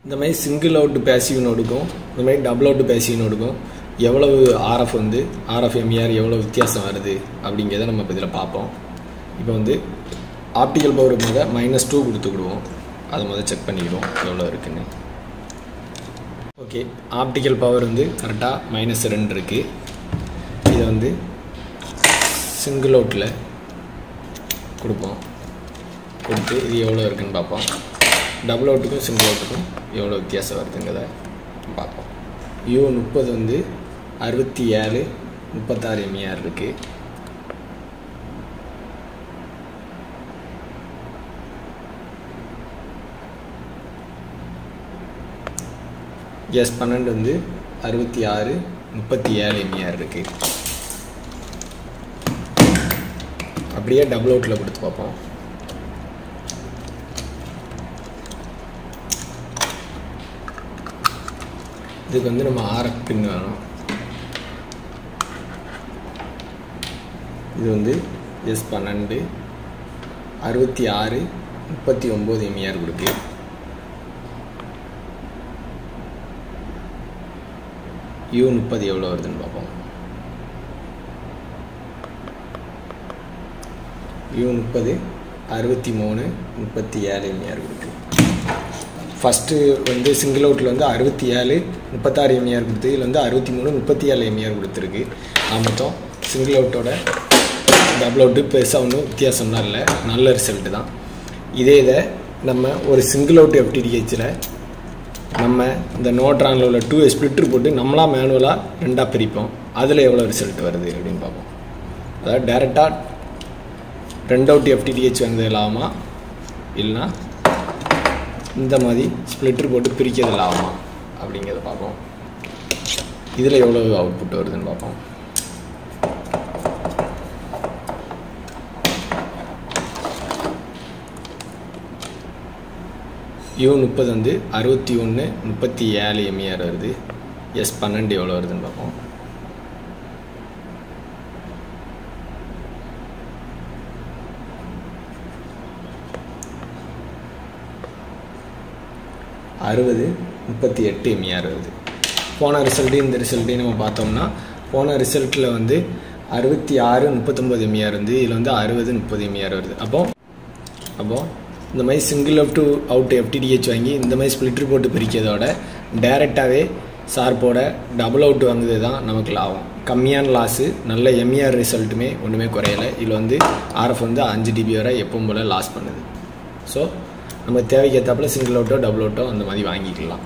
இந்த மாதிரி single out passive நோடுக்கும் இந்த மாதிரி டபுள் அவுட் பேசிவ் நோடுக்கும் எவ்வளவு ஆர்எஃப் வந்து ஆர்எஃப் எம்இஆர் எவ்வளோ வித்தியாசம் வருது அப்படிங்கிறத நம்ம இப்போ இதில் பார்ப்போம் இப்போ வந்து ஆப்டிக்கல் பவர் முத மைனஸ் டூ கொடுத்துக்கிடுவோம் அதை முதல் செக் பண்ணிக்கிடுவோம் எவ்வளோ இருக்குன்னு ஓகே ஆப்டிக்கல் பவர் வந்து கரெக்டாக மைனஸ் ரெண்டு இருக்குது இதை வந்து சிங்கிள் அவுட்டில் கொடுப்போம் கொடுத்து இது எவ்வளோ இருக்குன்னு பார்ப்போம் டபுள் அவுட்டுக்கும் சிங்கிள் அவுட்டுக்கும் எவ்வளோ வித்தியாசம் வருதுங்கிறத பார்ப்போம் யூ முப்பது வந்து அறுபத்தி ஏழு முப்பத்தாறு எம்இஆர் இருக்குது எஸ் பன்னெண்டு வந்து அறுபத்தி ஆறு முப்பத்தி ஏழு எம்இஆர் இருக்குது அப்படியே டபுள் அவுட்டில் கொடுத்து பார்ப்போம் இதுக்கு வந்து நம்ம ஆர்எஃப் பின் வேணும் இது வந்து எஸ் பன்னெண்டு அறுபத்தி ஆறு முப்பத்தி ஒம்பது எம்இஆர் கொடுக்கு யூ முப்பது எவ்வளோ வருதுன்னு பார்ப்போம் யூ முப்பது அறுபத்தி மூணு முப்பத்தி ஏழு எம்இஆர் கொடுக்கு ஃபஸ்ட்டு வந்து சிங்கிள் அவுட்டில் வந்து அறுபத்தி ஏழு முப்பத்தாறு எம்இஆர் கொடுத்து இதில் வந்து அறுபத்தி மூணு முப்பத்தி ஏழு எம்இஆர் கொடுத்துருக்கு நான் மொத்தம் சிங்கிள் அவுட்டோட டபுள் அவுட்டு பெருசாக ஒன்றும் வித்தியாசம்லாம் இல்லை நல்ல ரிசல்ட்டு தான் இதே இதை நம்ம ஒரு சிங்கிள் அவுட் எஃப்டிடிஹெச்சில் நம்ம இந்த நோட்ரானில் உள்ள டூ ஸ்பிளிட்டர் போட்டு நம்மளாக மேனுவலாக ரெண்டாக பிரிப்போம் அதில் எவ்வளோ ரிசல்ட் வருது அப்படின்னு பார்ப்போம் அதாவது டேரெக்டாக ரெண்டு அவுட் எஃப்டிடிஹெச் வந்தது லாபமா இல்லைனா இந்த மாதிரி ஸ்ப்ளிட்டர் போட்டு பிரிக்கிறது லாபமா அப்படிங்கிறத பார்ப்போம் இதில் எவ்வளோ அவுட்புட் வருதுன்னு பார்ப்போம் யூ முப்பது வந்து அறுபத்தி ஒன்று முப்பத்தி ஏழு எம்இஆர் வருது எஸ் பன்னெண்டு எவ்வளோ வருதுன்னு பார்ப்போம் அறுபது முப்பத்தி எட்டு எம்இஆர் வருது போன ரிசல்ட்டு இந்த ரிசல்ட்டையும் நம்ம பார்த்தோம்னா போன ரிசல்ட்டில் வந்து அறுபத்தி ஆறு முப்பத்தொம்பது எம்இஆர் வந்து இதில் வந்து அறுபது முப்பது எம்இஆர் வருது அப்போ அப்போ இந்த மாதிரி single up to out FTTH வாங்கி இந்த மாதிரி ஸ்பிளிட்டர் போட்டு பிரிக்கிறதோட டைரெக்டாகவே சார்போட டபுள் அவுட் வாங்குறது தான் நமக்கு லாபம் கம்மியான லாஸு நல்ல எம்இஆர் ரிசல்ட்டுமே ஒன்றுமே குறையலை இதில் வந்து ஆர்எஃப் வந்து அஞ்சு டிபி வரை எப்பவும் போல் லாஸ் பண்ணுது ஸோ நம்ம தேவைக்கு ஏற்றாப்புல சிங்கிள் அவுட்டோ டபுள் அவுட்டோ அந்த மாதிரி வாங்கிக்கலாம்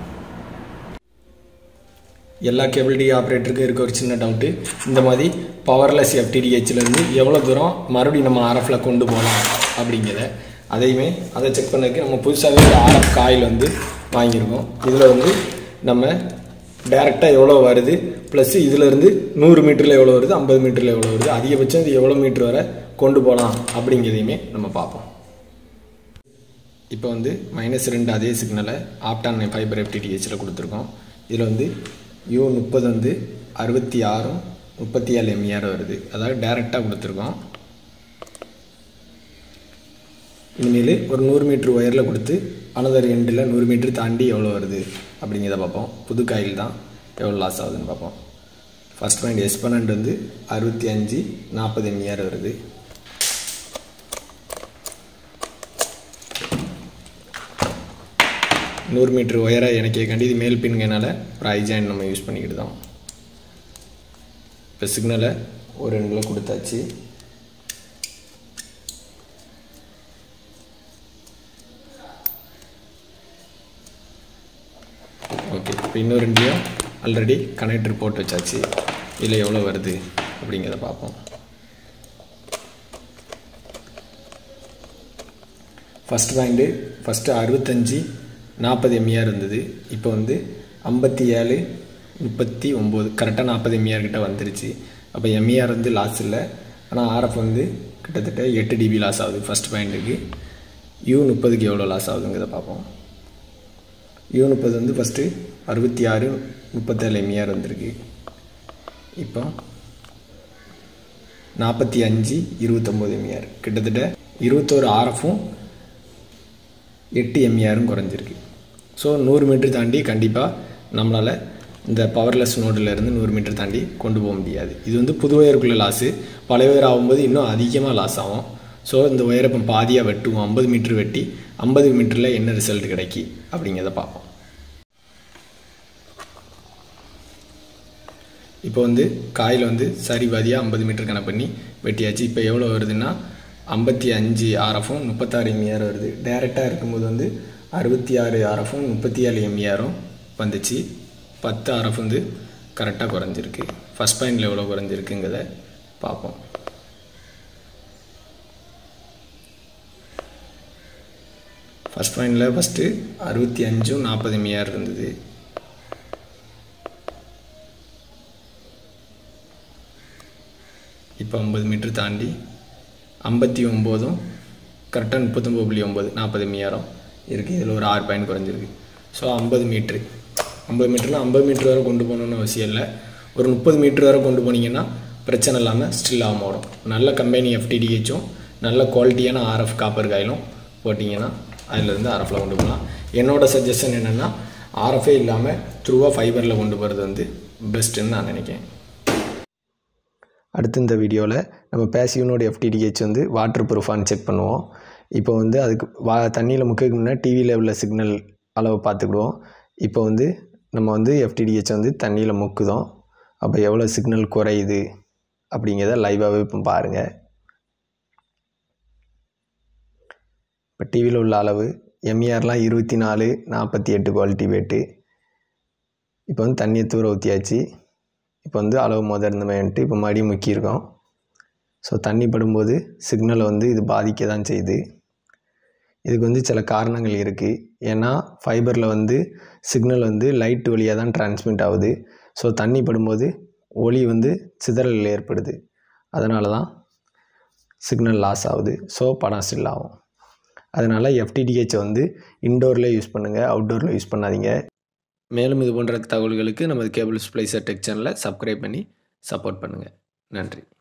எல்லா கேபிள் டி ஆப்ரேட்டருக்கும் இருக்க ஒரு சின்ன டவுட்டு இந்த மாதிரி பவர்லெஸ் எஃப்டிடிஹெச்லேருந்து எவ்வளோ தூரம் மறுபடியும் நம்ம ஆர்எஃப்பில் கொண்டு போகலாம் அப்படிங்கிறத அதையுமே அதை செக் பண்ணதுக்கு நம்ம புதுசாகவே ஒரு ஆர்எஃப் காயில் வந்து வாங்கியிருக்கோம் இதில் வந்து நம்ம டேரெக்டாக எவ்வளோ வருது ப்ளஸ் இதிலேருந்து நூறு மீட்டரில் எவ்வளோ வருது ஐம்பது மீட்டரில் எவ்வளோ வருது அதிகபட்சம் இது எவ்வளோ மீட்டர் வரை கொண்டு போகலாம் அப்படிங்கிறதையுமே நம்ம பார்ப்போம் இப்போ வந்து மைனஸ் ரெண்டு அதே சிக்னலை ஆப்டான் ஃபைபர் எஃப்டிடிஹெச்சில் கொடுத்துருக்கோம் இதில் வந்து யூ முப்பது வந்து அறுபத்தி ஆறும் முப்பத்தி ஏழு எம்இஆர் வருது அதாவது டேரெக்டாக கொடுத்துருக்கோம் இனிமேல் ஒரு நூறு மீட்ரு ஒயரில் கொடுத்து அனதர் எண்டில் நூறு மீட்ரு தாண்டி எவ்வளோ வருது அப்படிங்கிறத பார்ப்போம் புது காயில் தான் எவ்வளோ லாஸ் ஆகுதுன்னு பார்ப்போம் ஃபஸ்ட் பாயிண்ட் எஸ் பன்னெண்டு வந்து அறுபத்தி அஞ்சு நாற்பது எம்இஆர் வருது நூறு மீட்ரு ஒயராக எனக்கே கண்டி இது மேல் பின்கனால ஒரு ஐ ஜாயின் நம்ம யூஸ் பண்ணிக்கிட்டு தான் இப்போ சிக்னலை ஒரு ரெண்டில் கொடுத்தாச்சு ஓகே இப்போ இன்னொரு ரெண்டையும் ஆல்ரெடி கனெக்டர் போட்டு வச்சாச்சு இதில் எவ்வளோ வருது அப்படிங்கிறத பார்ப்போம் ஃபஸ்ட் பாயிண்ட்டு ஃபஸ்ட்டு அறுபத்தஞ்சி நாற்பது எம்இஆர் இருந்தது இப்போ வந்து ஐம்பத்தி ஏழு முப்பத்தி ஒம்பது கரெக்டாக நாற்பது எம்இஆர் கிட்ட வந்துருச்சு அப்போ எம்இஆர் வந்து லாஸ் இல்லை ஆனால் ஆர்எஃப் வந்து கிட்டத்தட்ட எட்டு டிபி லாஸ் ஆகுது ஃபஸ்ட் பாயிண்ட்டுக்கு யூ முப்பதுக்கு எவ்வளோ லாஸ் ஆகுதுங்கிறத பார்ப்போம் யூ முப்பது வந்து ஃபஸ்ட்டு அறுபத்தி ஆறு முப்பத்தேழு எம்இஆர் வந்திருக்கு இப்போ நாற்பத்தி அஞ்சு இருபத்தொம்போது எம்இஆர் கிட்டத்தட்ட இருபத்தோரு ஆர்எஃப்பும் எட்டு எம்இஆரும் குறைஞ்சிருக்கு ஸோ நூறு மீட்டர் தாண்டி கண்டிப்பாக நம்மளால் இந்த பவர்லெஸ் நோட்டிலேருந்து நூறு மீட்டர் தாண்டி கொண்டு போக முடியாது இது வந்து புது ஒயருக்குள்ள லாஸு பழைய ஒயர் ஆகும்போது இன்னும் அதிகமாக லாஸ் ஆகும் ஸோ இந்த ஒயரை இப்போ பாதியாக வெட்டுவோம் ஐம்பது மீட்ரு வெட்டி ஐம்பது மீட்டரில் என்ன ரிசல்ட் கிடைக்கி அப்படிங்கிறத பார்ப்போம் இப்போ வந்து காயில் வந்து சரி பாதியாக ஐம்பது மீட்டர் கணக்கு பண்ணி வெட்டியாச்சு இப்போ எவ்வளோ வருதுன்னா ஐம்பத்தி அஞ்சு ஆர்எஃப்பும் முப்பத்தாறு எம்இஆர் வருது டேரெக்டாக இருக்கும்போது வந்து அறுபத்தி ஆறு ஆர்எஃப்பும் முப்பத்தி ஏழு எம்இஆரும் வந்துச்சு பத்து ஆர்எஃப் வந்து கரெக்டாக குறைஞ்சிருக்கு ஃபஸ்ட் பாயிண்டில் எவ்வளோ குறைஞ்சிருக்குங்கிறத பார்ப்போம் ஃபஸ்ட் பாயிண்டில் ஃபஸ்ட்டு அறுபத்தி அஞ்சும் நாற்பது எம்இஆர் இருந்தது இப்போ ஐம்பது மீட்ரு தாண்டி ஐம்பத்தி ஒம்போதும் கரெக்டாக முப்பத்தொம்பது புள்ளி ஒம்பது நாற்பது மீயாரம் இருக்குது இதில் ஒரு ஆறு பாயிண்ட் குறைஞ்சிருக்கு ஸோ ஐம்பது மீட்ரு ஐம்பது மீட்டரில் ஐம்பது மீட்ரு வரை கொண்டு போகணுன்னு அவசியம் இல்லை ஒரு முப்பது மீட்ரு வரை கொண்டு போனீங்கன்னா பிரச்சனை இல்லாமல் ஸ்டில்லாக ஓடும் நல்ல கம்பெனி எஃப்டிடிஹெச்சும் நல்ல குவாலிட்டியான ஆர்எஃப் காப்பர் காயிலும் போட்டிங்கன்னா அதிலேருந்து ஆர்எஃபில் கொண்டு போகலாம் என்னோட சஜஷன் என்னென்னா ஆர்எஃபே இல்லாமல் த்ரூவாக ஃபைபரில் கொண்டு போகிறது வந்து பெஸ்ட்டுன்னு நான் நினைக்கிறேன் அடுத்து இந்த வீடியோவில் நம்ம பேசிவனோட எஃப்டிடிஹெச் வந்து வாட்டர் ப்ரூஃபான்னு செக் பண்ணுவோம் இப்போ வந்து அதுக்கு வா தண்ணியில் முக்கியக்கு முன்னே டிவியில் உள்ள சிக்னல் அளவு பார்த்துக்கிடுவோம் இப்போ வந்து நம்ம வந்து எஃப்டிடிஹெச் வந்து தண்ணியில் முக்குதோம் அப்போ எவ்வளோ சிக்னல் குறையுது அப்படிங்கிறத லைவாகவே இப்போ பாருங்கள் இப்போ டிவியில் உள்ள அளவு எம்இஆர்லாம் இருபத்தி நாலு நாற்பத்தி எட்டு குவாலிட்டி வெயிட்டு இப்போ வந்து தண்ணியை தூர ஊற்றியாச்சு இப்போ வந்து அளவு முத இருந்தமேன்ட்டு இப்போ மறுபடியும் முக்கியிருக்கோம் ஸோ தண்ணி படும்போது சிக்னலை வந்து இது பாதிக்க தான் செய்யுது இதுக்கு வந்து சில காரணங்கள் இருக்குது ஏன்னா ஃபைபரில் வந்து சிக்னல் வந்து லைட் வழியாக தான் டிரான்ஸ்மிட் ஆகுது ஸோ தண்ணி படும்போது ஒளி வந்து சிதறல் ஏற்படுது அதனால தான் சிக்னல் லாஸ் ஆகுது ஸோ படம் ஸ்டில் ஆகும் அதனால் எஃப்டிடிஹெச்சை வந்து இன்டோரில் யூஸ் பண்ணுங்கள் அவுட்டோரில் யூஸ் பண்ணாதீங்க மேலும் இது போன்ற தகவல்களுக்கு நமது கேபிள் ஸ்ப்ளைசர் டெக் சேனலை சப்ஸ்கிரைப் பண்ணி சப்போர்ட் பண்ணுங்கள் நன்றி